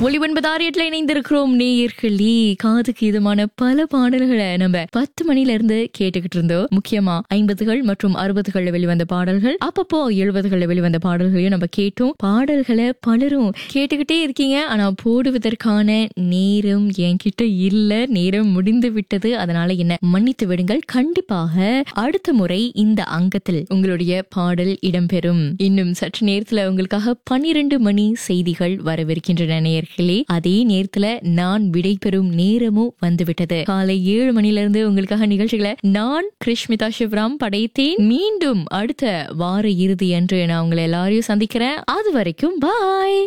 ஒளி ஒன்பதாறு எட்டுல இணைந்திருக்கிறோம் நேயர்களே காதுக்கு இதமான பல பாடல்களை நம்ம பத்து மணில இருந்து கேட்டுக்கிட்டு இருந்தோம் முக்கியமா ஐம்பதுகள் மற்றும் அறுபதுகள்ல வெளிவந்த பாடல்கள் அப்பப்போ எழுபதுகள்ல வெளிவந்த பாடல்களையும் நம்ம கேட்டோம் பாடல்களை பலரும் கேட்டுக்கிட்டே இருக்கீங்க ஆனா போடுவதற்கான நேரம் என்கிட்ட இல்ல நேரம் முடிந்து விட்டது அதனால என்ன மன்னித்து விடுங்கள் கண்டிப்பாக அடுத்த முறை இந்த அங்கத்தில் உங்களுடைய பாடல் இடம்பெறும் இன்னும் சற்று நேரத்துல உங்களுக்காக பன்னிரண்டு மணி செய்திகள் வரவிருக்கின்றன நேயர்களே அதே நேரத்துல நான் விடைபெறும் நேரமும் வந்துவிட்டது காலை ஏழு மணில இருந்து உங்களுக்காக நிகழ்ச்சிகளை நான் கிருஷ்மிதா சிவராம் படைத்தேன் மீண்டும் அடுத்த வார இறுதி அன்று நான் உங்களை எல்லாரையும் சந்திக்கிறேன் அது வரைக்கும் பாய்